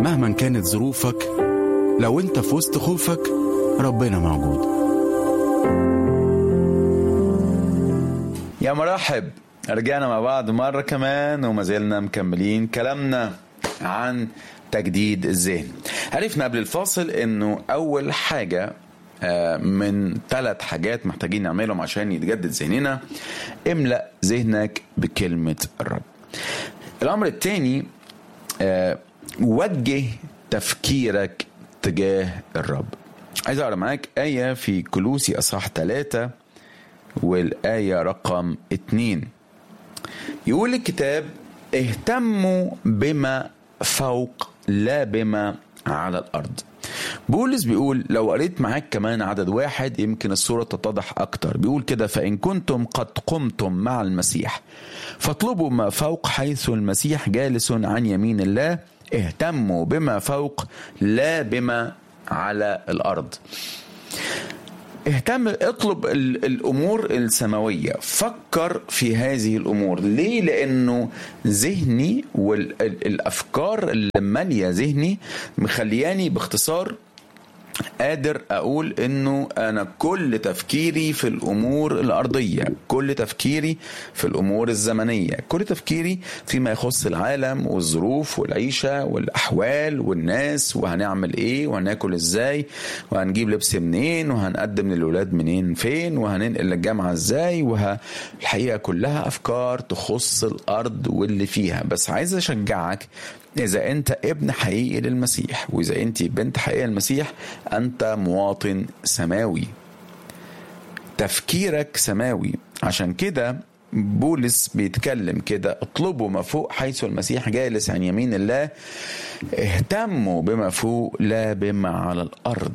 مهما كانت ظروفك لو انت في وسط خوفك ربنا موجود يا مرحب رجعنا مع بعض مرة كمان وما زلنا مكملين كلامنا عن تجديد الذهن عرفنا قبل الفاصل انه اول حاجة آه، من ثلاث حاجات محتاجين نعملهم عشان يتجدد ذهننا املأ ذهنك بكلمة الرب الامر الثاني وجه تفكيرك تجاه الرب عايز اقرا معاك آية في كلوسي اصحاح ثلاثة والآية رقم اتنين يقول الكتاب اهتموا بما فوق لا بما على الأرض بولس بيقول لو قريت معاك كمان عدد واحد يمكن الصورة تتضح أكتر بيقول كده فإن كنتم قد قمتم مع المسيح فاطلبوا ما فوق حيث المسيح جالس عن يمين الله اهتموا بما فوق لا بما على الأرض اهتم اطلب ال- الامور السماويه فكر في هذه الامور ليه لانه ذهني والافكار اللي ماليه ذهني مخلياني باختصار قادر اقول انه انا كل تفكيري في الامور الارضيه كل تفكيري في الامور الزمنيه كل تفكيري فيما يخص العالم والظروف والعيشه والاحوال والناس وهنعمل ايه وهناكل ازاي وهنجيب لبس منين وهنقدم للولاد منين فين وهننقل الجامعه ازاي والحقيقه كلها افكار تخص الارض واللي فيها بس عايز اشجعك إذا أنت ابن حقيقي للمسيح وإذا أنت بنت حقيقية للمسيح أنت مواطن سماوي تفكيرك سماوي عشان كده بولس بيتكلم كده اطلبوا ما فوق حيث المسيح جالس عن يمين الله اهتموا بما فوق لا بما على الأرض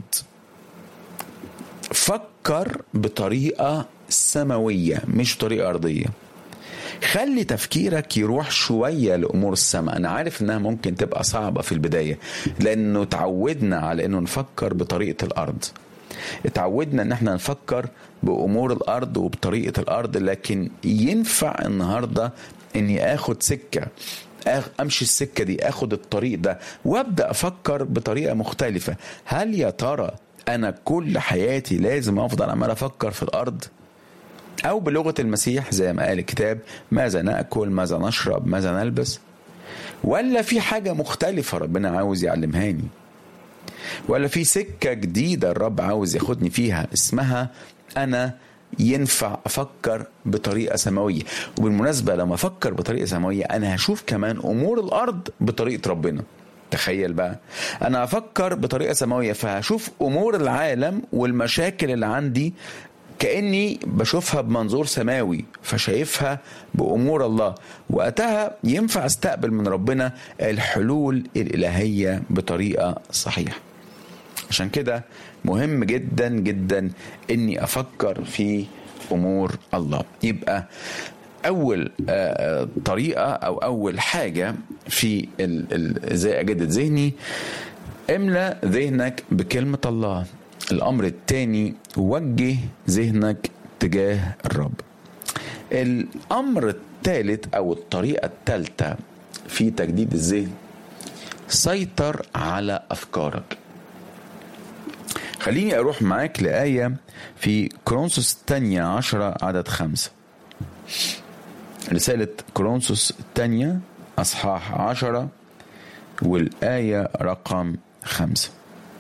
فكر بطريقة سماوية مش طريقة أرضية خلي تفكيرك يروح شوية لأمور السماء أنا عارف إنها ممكن تبقى صعبة في البداية لأنه تعودنا على إنه نفكر بطريقة الأرض اتعودنا ان احنا نفكر بامور الارض وبطريقه الارض لكن ينفع النهارده اني اخد سكه آخ- امشي السكه دي اخد الطريق ده وابدا افكر بطريقه مختلفه هل يا ترى انا كل حياتي لازم افضل عمال افكر في الارض أو بلغة المسيح زي ما قال الكتاب ماذا نأكل ماذا نشرب ماذا نلبس ولا في حاجة مختلفة ربنا عاوز يعلمهاني ولا في سكة جديدة الرب عاوز ياخدني فيها اسمها أنا ينفع أفكر بطريقة سماوية وبالمناسبة لما أفكر بطريقة سماوية أنا هشوف كمان أمور الأرض بطريقة ربنا تخيل بقى أنا أفكر بطريقة سماوية فهشوف أمور العالم والمشاكل اللي عندي كاني بشوفها بمنظور سماوي فشايفها بامور الله وقتها ينفع استقبل من ربنا الحلول الالهيه بطريقه صحيحه عشان كده مهم جدا جدا اني افكر في امور الله يبقى اول آه، طريقه او اول حاجه في ال- ال- ازاي اجدد ذهني املا ذهنك بكلمه الله الامر الثاني وجه ذهنك تجاه الرب الامر الثالث او الطريقه الثالثه في تجديد الذهن سيطر على افكارك خليني اروح معاك لآية في كورنثوس الثانية عشرة عدد خمسة رسالة كورنثوس الثانية أصحاح عشرة والآية رقم خمسة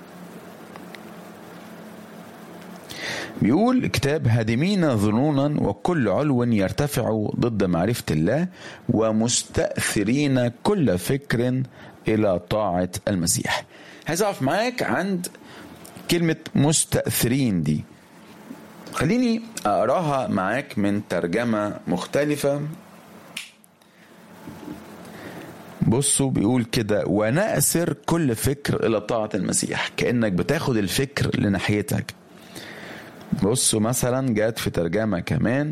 بيقول الكتاب هادمين ظنونا وكل علو يرتفع ضد معرفة الله ومستأثرين كل فكر إلى طاعة المسيح عايز أقف معاك عند كلمة مستأثرين دي خليني أقراها معاك من ترجمة مختلفة بصوا بيقول كده ونأسر كل فكر إلى طاعة المسيح كأنك بتاخد الفكر لناحيتك بصوا مثلا جت في ترجمة كمان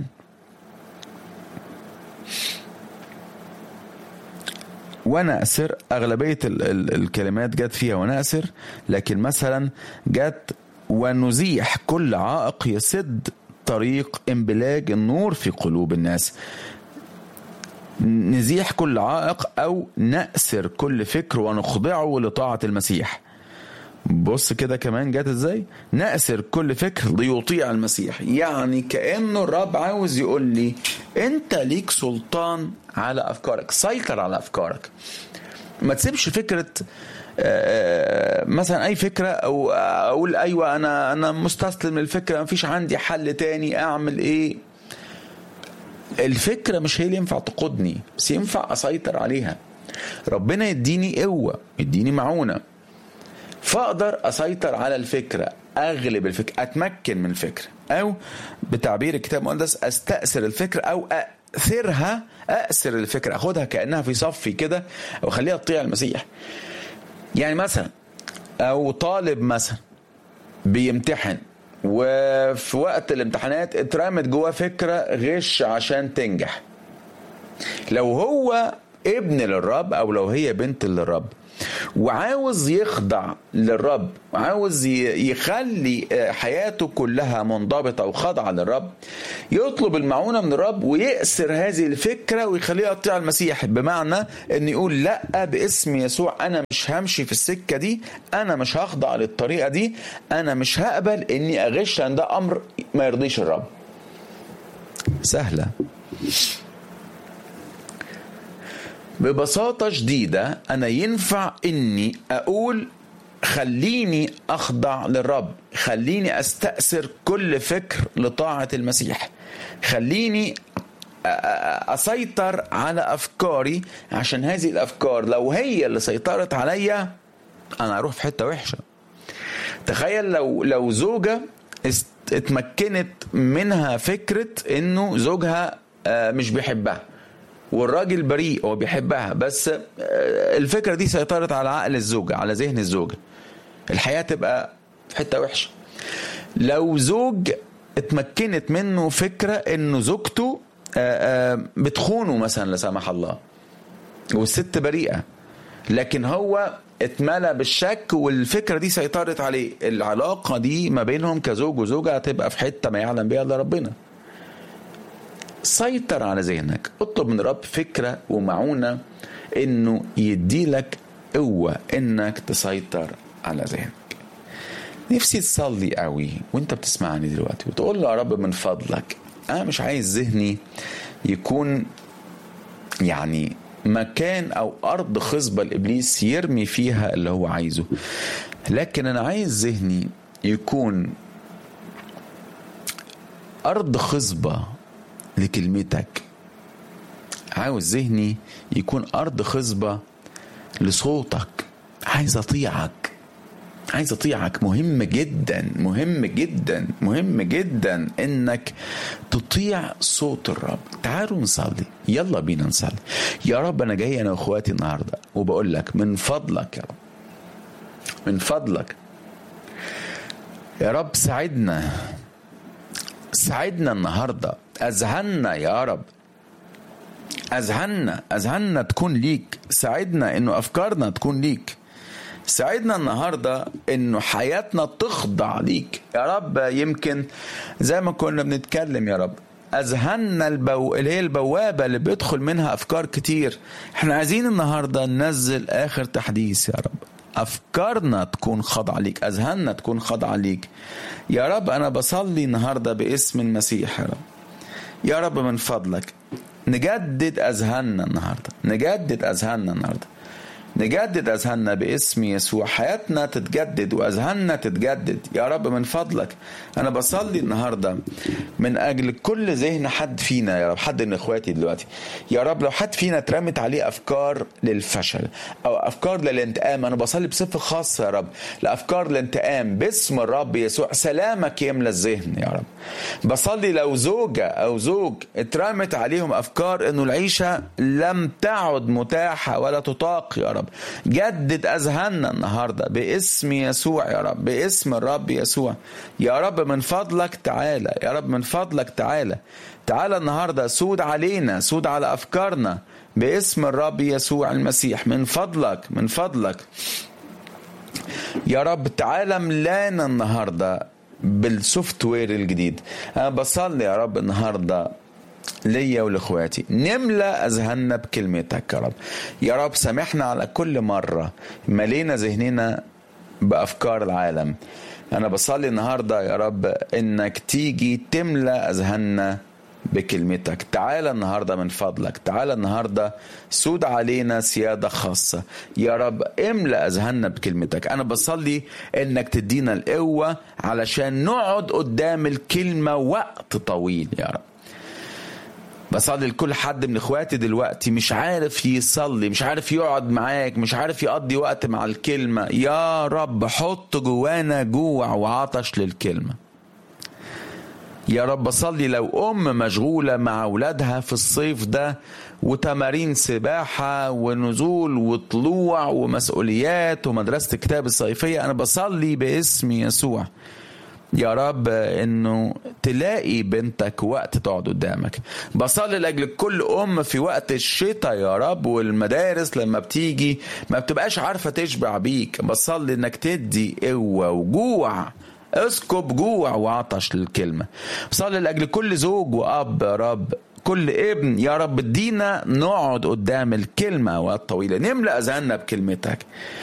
ونأسر أغلبية ال ال الكلمات جت فيها ونأسر لكن مثلا جت ونزيح كل عائق يسد طريق انبلاج النور في قلوب الناس نزيح كل عائق او نأسر كل فكر ونخضعه لطاعة المسيح بص كده كمان جت ازاي نأسر كل فكر ليطيع المسيح يعني كأنه الرب عاوز يقول لي انت ليك سلطان على افكارك سيطر على افكارك ما تسيبش فكرة آه، مثلا اي فكره او اقول ايوه انا انا مستسلم للفكره ما فيش عندي حل تاني اعمل ايه الفكره مش هي اللي ينفع تقودني بس ينفع اسيطر عليها ربنا يديني قوه يديني معونه فاقدر اسيطر على الفكره اغلب الفكره اتمكن من الفكره او بتعبير الكتاب المقدس استأثر الفكره او اثرها اأسر الفكره اخدها كانها في صفي كده او اخليها تطيع المسيح يعني مثلا او طالب مثلا بيمتحن وفي وقت الامتحانات اترمت جواه فكره غش عشان تنجح لو هو ابن للرب او لو هي بنت للرب وعاوز يخضع للرب وعاوز يخلي حياته كلها منضبطه وخاضعه للرب يطلب المعونه من الرب ويأسر هذه الفكره ويخليها تطيع المسيح بمعنى ان يقول لا باسم يسوع انا مش همشي في السكه دي انا مش هخضع للطريقه دي انا مش هقبل اني اغش لان ده امر ما يرضيش الرب سهله ببساطة شديدة أنا ينفع إني أقول خليني أخضع للرب خليني أستأثر كل فكر لطاعة المسيح خليني أسيطر على أفكاري عشان هذه الأفكار لو هي اللي سيطرت عليا أنا أروح في حتة وحشة تخيل لو لو زوجة اتمكنت منها فكرة إنه زوجها مش بيحبها والراجل بريء هو بيحبها بس الفكره دي سيطرت على عقل الزوجه على ذهن الزوجه الحياه تبقى في حته وحشه لو زوج اتمكنت منه فكره انه زوجته بتخونه مثلا لا سمح الله والست بريئه لكن هو اتملى بالشك والفكره دي سيطرت عليه العلاقه دي ما بينهم كزوج وزوجه هتبقى في حته ما يعلم بها الا ربنا سيطر على ذهنك اطلب من رب فكرة ومعونة انه يدي لك قوة انك تسيطر على ذهنك نفسي تصلي قوي وانت بتسمعني دلوقتي وتقول له يا رب من فضلك انا مش عايز ذهني يكون يعني مكان او ارض خصبه لابليس يرمي فيها اللي هو عايزه لكن انا عايز ذهني يكون ارض خصبه لكلمتك عاوز ذهني يكون ارض خصبه لصوتك عايز اطيعك عايز اطيعك مهم جدا مهم جدا مهم جدا انك تطيع صوت الرب تعالوا نصلي يلا بينا نصلي يا رب انا جاي انا واخواتي النهارده وبقول لك من فضلك يا رب من فضلك يا رب ساعدنا ساعدنا النهارده اذهلنا يا رب اذهلنا اذهلنا تكون ليك ساعدنا انه افكارنا تكون ليك ساعدنا النهارده انه حياتنا تخضع ليك يا رب يمكن زي ما كنا بنتكلم يا رب اذهلنا البو... اللي هي البوابه اللي بيدخل منها افكار كتير احنا عايزين النهارده ننزل اخر تحديث يا رب افكارنا تكون خاضعه ليك اذهاننا تكون خاضعه ليك يا رب انا بصلي النهارده باسم المسيح يا رب يا رب من فضلك نجدد اذهاننا النهارده نجدد اذهاننا النهارده نجدد اذهاننا باسم يسوع حياتنا تتجدد واذهاننا تتجدد يا رب من فضلك انا بصلي النهارده من اجل كل ذهن حد فينا يا رب حد من اخواتي دلوقتي يا رب لو حد فينا اترمت عليه افكار للفشل او افكار للانتقام انا بصلي بصفه خاصه يا رب لافكار الانتقام باسم الرب يسوع سلامك يملى الذهن يا رب بصلي لو زوجه او زوج اترمت عليهم افكار انه العيشه لم تعد متاحه ولا تطاق يا رب جدد اذهاننا النهارده باسم يسوع يا رب باسم الرب يسوع يا رب من فضلك تعالى يا رب من فضلك تعالى تعالى النهارده سود علينا سود على افكارنا باسم الرب يسوع المسيح من فضلك من فضلك يا رب تعالى ملانا النهارده بالسوفت وير الجديد انا بصلي يا رب النهارده ليا ولاخواتي نملى اذهاننا بكلمتك يا رب يا رب سامحنا على كل مره ملينا ذهننا بافكار العالم انا بصلي النهارده يا رب انك تيجي تملى اذهاننا بكلمتك تعالى النهارده من فضلك تعالى النهارده سود علينا سياده خاصه يا رب املا اذهاننا بكلمتك انا بصلي انك تدينا القوه علشان نقعد قدام الكلمه وقت طويل يا رب بصلي لكل حد من اخواتي دلوقتي مش عارف يصلي مش عارف يقعد معاك مش عارف يقضي وقت مع الكلمة يا رب حط جوانا جوع وعطش للكلمة يا رب صلي لو أم مشغولة مع أولادها في الصيف ده وتمارين سباحة ونزول وطلوع ومسؤوليات ومدرسة الكتاب الصيفية أنا بصلي باسم يسوع يا رب انه تلاقي بنتك وقت تقعد قدامك بصلي لاجل كل ام في وقت الشتاء يا رب والمدارس لما بتيجي ما بتبقاش عارفه تشبع بيك بصلي انك تدي قوه وجوع اسكب جوع وعطش للكلمه بصلي لاجل كل زوج واب يا رب كل ابن يا رب ادينا نقعد قدام الكلمه وقت طويله نملا اذهاننا بكلمتك